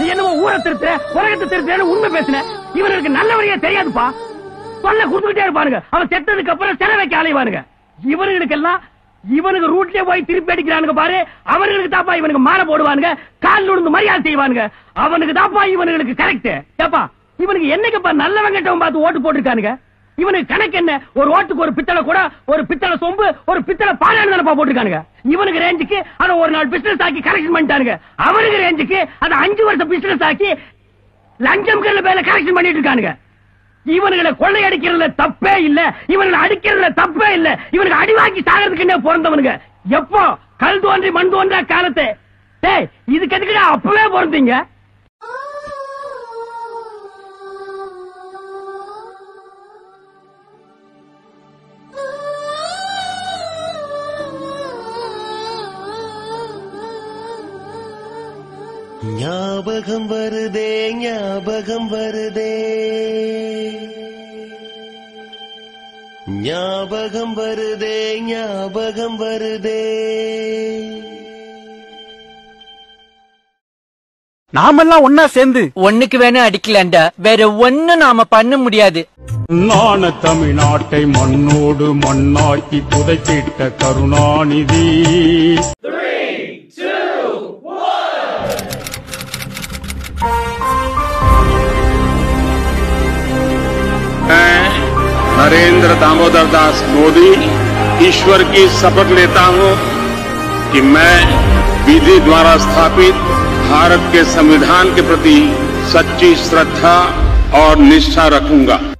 நீ என்னமோ ஊரை திருத்துற உலகத்தை திருத்துறன்னு உண்மை பேசுன இவனுக்கு நல்ல வழியா தெரியாதுப்பா சொல்ல கொடுத்துக்கிட்டே இருப்பானுங்க அவன் செத்ததுக்கு அப்புறம் செல வைக்க அலைவானுங்க இவனுங்களுக்கெல்லாம் இவனுக்கு ரூட்லயே போய் திருப்பி அடிக்கிறானுங்க பாரு அவனுக்கு தாப்பா இவனுக்கு மாலை போடுவானுங்க கால் விழுந்து மரியாதை செய்வானுங்க அவனுக்கு தாப்பா இவனுங்களுக்கு கரெக்ட் ஏப்பா இவனுக்கு என்னைக்குப்பா நல்லவன் கெட்டவன் பார்த்து ஓட்டு போட்டிருக்கானுங்க இவனுக்கு கணக்கு என்ன ஒரு ஓட்டுக்கு ஒரு பித்தளை கூட ஒரு பித்தளை சொம்பு ஒரு பித்தளை பாலான்னு தானப்பா போட்டிருக்கானுங்க இவனுக்கு ரேஞ்சுக்கு அதை ஒரு நாள் பிசினஸ் ஆக்கி கரெக்ஷன் பண்ணிட்டானுங்க அவனுக்கு ரேஞ்சுக்கு அதை அஞ்சு வருஷம் பிசினஸ் ஆக்கி லஞ்சம் பேர்ல கரெக்ஷன் பண்ணிட்டு இருக்கானுங்க இவனுங்களை கொள்ளையடிக்கிறதுல தப்பே இல்ல இவனுங்களை அடிக்கிறதுல தப்பே இல்ல இவனுக்கு அடி வாங்கி சாகிறதுக்குன்னே பிறந்தவனுங்க எப்போ கல் தோன்றி மண் தோன்றா காலத்தை டேய் இதுக்கு எதுக்குடா அப்பவே பிறந்தீங்க ஞாபகம் வருதே ஞாபகம் வருதே ஞாபகம் வருதே ஞாபகம் வருதே நாமெல்லாம் ஒன்னா சேர்ந்து ஒண்ணுக்கு வேணா அடிக்கலாண்டா வேற ஒண்ணு நாம பண்ண முடியாது நான தமிழ்நாட்டை மண்ணோடு மண்ணாக்கி புதைத்திட்ட கருணாநிதி मैं नरेंद्र दामोदर दास मोदी ईश्वर की शपथ लेता हूं कि मैं विधि द्वारा स्थापित भारत के संविधान के प्रति सच्ची श्रद्धा और निष्ठा रखूंगा